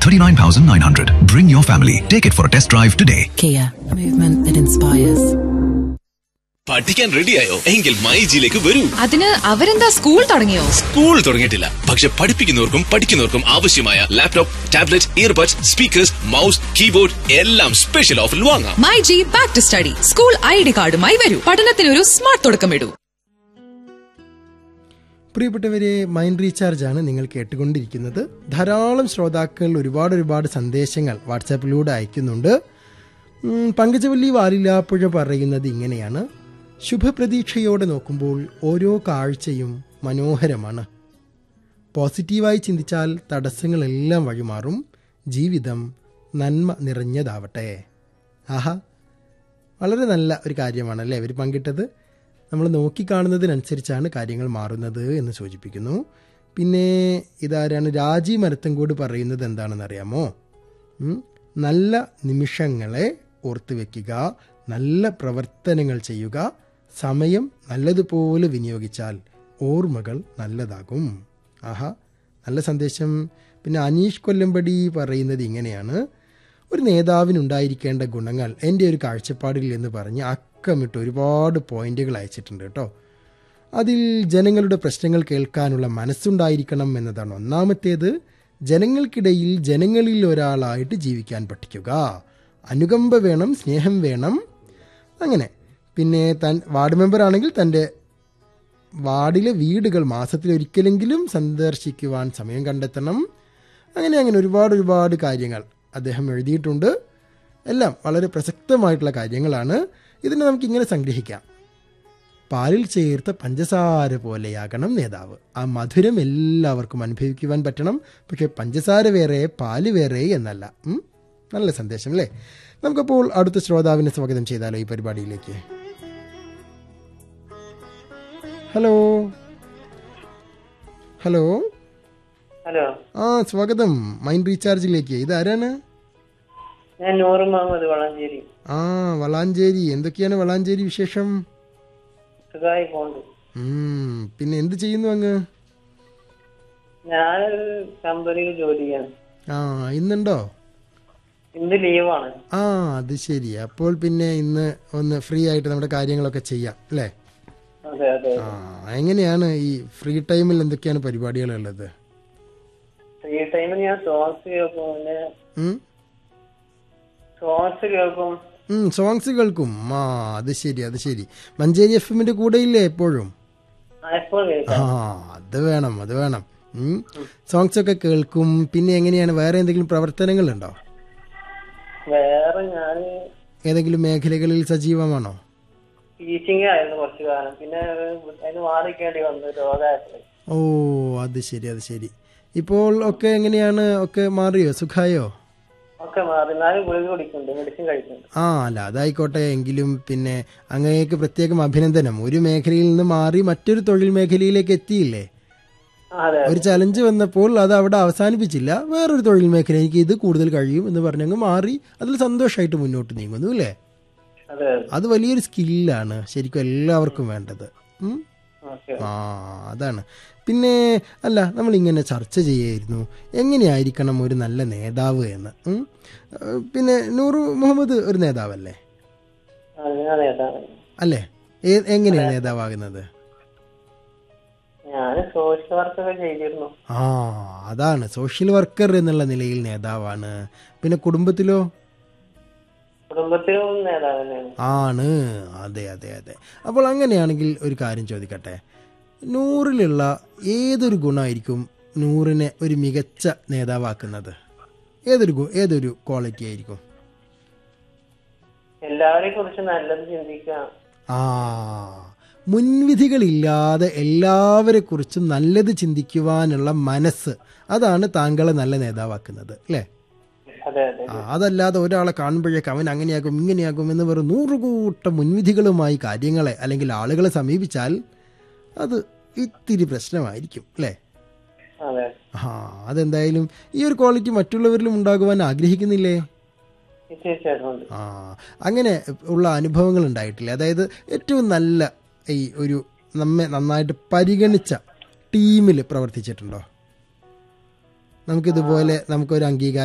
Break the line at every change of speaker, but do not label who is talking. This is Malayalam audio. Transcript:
39,900. Bring your family. Take it for a test drive today.
Kia, movement that inspires.
പഠിക്കാൻ റെഡിയായോ എങ്കിൽ മൈജിയിലേക്ക് വരൂ
അതിന് അവരെന്താ സ്കൂൾ തുടങ്ങിയോ
സ്കൂൾ തുടങ്ങിയിട്ടില്ല പക്ഷെ പഠിപ്പിക്കുന്നവർക്കും പഠിക്കുന്നവർക്കും ആവശ്യമായ laptop tablet earbuds speakers mouse keyboard എല്ലാം സ്പെഷ്യൽ ഓഫറിൽ വാങ്ങാം
my G back to study school I D കാർഡുമായി വരൂ പഠനത്തിനൊരു സ്മാർട്ട് തുടക്കമിടൂ
പ്രിയപ്പെട്ടവരെ മൈൻഡ് റീചാർജ് ആണ് നിങ്ങൾ കേട്ടുകൊണ്ടിരിക്കുന്നത് ധാരാളം ശ്രോതാക്കൾ ഒരുപാട് ഒരുപാട് സന്ദേശങ്ങൾ വാട്സാപ്പിലൂടെ അയക്കുന്നുണ്ട് ഉം, പങ്കജവല്ലി വാലില്ലാപ്പുഴ പറയുന്നത് ഇങ്ങനെയാണ് ശുഭപ്രതീക്ഷയോടെ നോക്കുമ്പോൾ ഓരോ കാഴ്ചയും മനോഹരമാണ് പോസിറ്റീവായി ചിന്തിച്ചാൽ തടസ്സങ്ങളെല്ലാം വഴിമാറും ജീവിതം നന്മ നിറഞ്ഞതാവട്ടെ ആഹാ വളരെ നല്ല ഒരു കാര്യമാണല്ലേ അവർ പങ്കിട്ടത് നമ്മൾ നോക്കിക്കാണുന്നതിനനുസരിച്ചാണ് കാര്യങ്ങൾ മാറുന്നത് എന്ന് സൂചിപ്പിക്കുന്നു പിന്നെ ഇതാരാണ് രാജി മരത്തങ്കോട് പറയുന്നത് എന്താണെന്ന് അറിയാമോ ഉം, നല്ല നിമിഷങ്ങളെ ഓർത്തു വെക്കുക നല്ല പ്രവർത്തനങ്ങൾ ചെയ്യുക സമയം നല്ലതുപോലെ വിനിയോഗിച്ചാൽ ഓർമ്മകൾ നല്ലതാകും ആഹാ നല്ല സന്ദേശം പിന്നെ അനീഷ് കൊല്ലമ്പടി പറയുന്നത് ഇങ്ങനെയാണ് ഒരു നേതാവിനുണ്ടായിരിക്കേണ്ട ഗുണങ്ങൾ എൻ്റെ ഒരു കാഴ്ചപ്പാടിൽ എന്ന് പറഞ്ഞ് അക്കമിട്ട് ഒരുപാട് പോയിന്റുകൾ അയച്ചിട്ടുണ്ട് കേട്ടോ അതിൽ ജനങ്ങളുടെ പ്രശ്നങ്ങൾ കേൾക്കാനുള്ള മനസ്സുണ്ടായിരിക്കണം എന്നതാണ് ഒന്നാമത്തേത് ജനങ്ങൾക്കിടയിൽ ജനങ്ങളിൽ ഒരാളായിട്ട് ജീവിക്കാൻ പഠിക്കുക അനുകമ്പ വേണം സ്നേഹം വേണം അങ്ങനെ പിന്നെ താൻ വാർഡ് മെമ്പർ ആണെങ്കിൽ തൻ്റെ വാർഡിലെ വീടുകൾ മാസത്തിലൊരിക്കലെങ്കിലും സന്ദർശിക്കുവാൻ സമയം കണ്ടെത്തണം അങ്ങനെ അങ്ങനെ ഒരുപാട് ഒരുപാട് കാര്യങ്ങൾ അദ്ദേഹം എഴുതിയിട്ടുണ്ട് എല്ലാം വളരെ പ്രസക്തമായിട്ടുള്ള കാര്യങ്ങളാണ് ഇതിനെ നമുക്ക് ഇങ്ങനെ സംഗ്രഹിക്കാം പാലിൽ ചേർത്ത പഞ്ചസാര പോലെയാകണം നേതാവ് ആ മധുരം എല്ലാവർക്കും അനുഭവിക്കുവാൻ പറ്റണം പക്ഷേ പഞ്ചസാര വേറെ പാല് വേറെ എന്നല്ല ഉം? നല്ല സന്ദേശം അല്ലേ നമുക്കപ്പോൾ അടുത്ത ശ്രോതാവിനെ സ്വാഗതം ചെയ്താലോ ഈ പരിപാടിയിലേക്ക് ഹലോ ഹലോ
ഹലോ
ആ സ്വാഗതം മൈൻഡ് റീചാർജിലേക്ക് ഇതാരാണ്
ഞാൻ നൂറ് മുഹമ്മദ് വളാഞ്ചേരി
ആ വളാഞ്ചേരി എന്തൊക്കെയാണ് വളാഞ്ചേരി വിശേഷം
സുഖമായി പോണ്ട്
ഉം, പിന്നെ എന്ത് ചെയ്യുന്നു അങ്ങ്
ഞാനൊരു കമ്പനിയിൽ ജോലി ചെയ്യാണ്
ആ ഇന്നുണ്ടോ
ഇന്ന് ലീവാണ്
ആ അത് ശരി അപ്പോൾ പിന്നെ ഇന്ന് ഒന്ന് ഫ്രീ ആയിട്ട് നമ്മുടെ കാര്യങ്ങളൊക്കെ ചെയ്യാം അല്ലേ
അതെ അതെ
ആ എങ്ങനെയാണ് ഈ ഫ്രീ ടൈമിൽ എന്തൊക്കെയാണ് പരിപാടികളുള്ളത്
ഫ്രീ ടൈമിൽ ഞാൻ സോങ്സ് കേൾക്കും പിന്നെ
ഉം?
സോങ്സ് കേൾക്കും
ഉം, സോങ്സ് കേൾക്കും ആ അത് ശരി അത് ശരി മഞ്ചേരി എഫ് എമ്മിന്റെ കൂടെ ഇല്ലേ എപ്പോഴും
ആ, എപ്പോൾ കേൾക്കാം
ആ അത് വേണം അത് വേണം ഉം. സോങ്സ് ഒക്കെ കേൾക്കും പിന്നെ എങ്ങനെയാണ് വേറെ എന്തെങ്കിലും പ്രവർത്തനങ്ങളുണ്ടോ
വേറെ ഞാൻ
ഏതെങ്കിലും മേഖലകളിൽ സജീവമാണോ
ടീച്ചിങ് ആയിരുന്നു കുറച്ചു കാലം പിന്നെ അതിന് മാറിക്കേണ്ടി വന്നു രോഗമായപ്പോൾ
ഓ അത് ശരി അത് ശരി ഇപ്പോൾ ഒക്കെ എങ്ങനെയാണ് ഒക്കെ മാറിയോ സുഖായോ
ഒക്കെ മാറി എന്നാലും ഗുളിക കുടിക്കുന്നുണ്ട് മെഡിസിൻ കഴിക്കുന്നുണ്ട്
ആ അല്ല അതായിക്കോട്ടെ എങ്കിലും പിന്നെ അങ്ങേക്ക് പ്രത്യേകം അഭിനന്ദനം ഒരു മേഖലയിൽ നിന്ന് മാറി മറ്റൊരു തൊഴിൽ മേഖലയിലേക്ക് എത്തിയില്ലേ
ആ, അതെ
ഒരു ചലഞ്ച് വന്നപ്പോൾ അത് അവിടെ അവസാനിപ്പിച്ചില്ല വേറൊരു തൊഴിൽ മേഖല എനിക്ക് ഇത് കൂടുതൽ കഴിയും എന്ന് പറഞ്ഞങ്ങ് മാറി അതിൽ സന്തോഷമായിട്ട് മുന്നോട്ട് നീങ്ങുന്നു അല്ലേ
അതെ
അത് വലിയൊരു സ്കില്ലാണ് ശരിക്കും എല്ലാവർക്കും വേണ്ടത് ഉം?
ഓക്കെ
ആ അതാണ് പിന്നെ അല്ല നമ്മൾ ഇങ്ങനെ ചർച്ച ചെയ്യായിരുന്നു എങ്ങനെയായിരിക്കണം ഒരു നല്ല നേതാവ് എന്ന് ഉം? ഏഹ് പിന്നെ നൂറ് മുഹമ്മദ് ഒരു നേതാവല്ലേ
ഞാൻ നേതാണ്
അല്ലേ ഏ- എങ്ങനെയാണ് നേതാവാകുന്നത്
ഞാൻ സോഷ്യൽ വർക്കൊക്കെ ചെയ്തിരുന്നു
ആ അതാണ് സോഷ്യൽ വർക്കർ എന്നുള്ള നിലയിൽ നേതാവാണ് പിന്നെ കുടുംബത്തിലോ
കുടുംബത്തിലും നേതാവ് തന്നെയാണ്
ആണ് അതെ അതെ അതെ അപ്പോൾ അങ്ങനെയാണെങ്കിൽ ഒരു കാര്യം ചോദിക്കട്ടെ നൂറിലുള്ള ഏതൊരു ഗുണമായിരിക്കും നൂറിനെ ഒരു മികച്ച നേതാവാക്കുന്നത് ഏതൊരു ഗു- ഏതൊരു ക്വാളിറ്റി ആയിരിക്കും
എല്ലാവരെയും കുറിച്ച് നല്ലത് ചിന്തിക്കുക
ആ മുൻവിധികളില്ലാതെ എല്ലാവരെ കുറിച്ചും നല്ലത് ചിന്തിക്കുവാനുള്ള മനസ്സ് അതാണ് താങ്കളെ നല്ല നേതാവാക്കുന്നത് അല്ലേ
അതെ അതെ
ആ, അതല്ലാതെ ഒരാളെ കാണുമ്പോഴേക്ക് അവൻ അങ്ങനെയാകും ഇങ്ങനെയാകും എന്ന് വെറും നൂറുകൂട്ടം മുൻവിധികളുമായി കാര്യങ്ങളെ അല്ലെങ്കിൽ ആളുകളെ സമീപിച്ചാൽ അത് ഇത്തിരി പ്രശ്നമായിരിക്കും അല്ലേ
അതെ
ആ അതെന്തായാലും ഈ ഒരു ക്വാളിറ്റി മറ്റുള്ളവരിലും ഉണ്ടാകുവാൻ ആഗ്രഹിക്കുന്നില്ലേ
തീർച്ചയായിട്ടും ഉണ്ട്
ആ അങ്ങനെ ഉള്ള അനുഭവങ്ങൾ ഉണ്ടായിട്ടില്ലേ അതായത് ഏറ്റവും നല്ല ഈ ഒരു നമ്മെ നന്നായിട്ട് പരിഗണിച്ച ടീമിൽ പ്രവർത്തിച്ചിട്ടുണ്ടോ നമുക്കിതുപോലെ നമുക്കൊരു അംഗീകാരം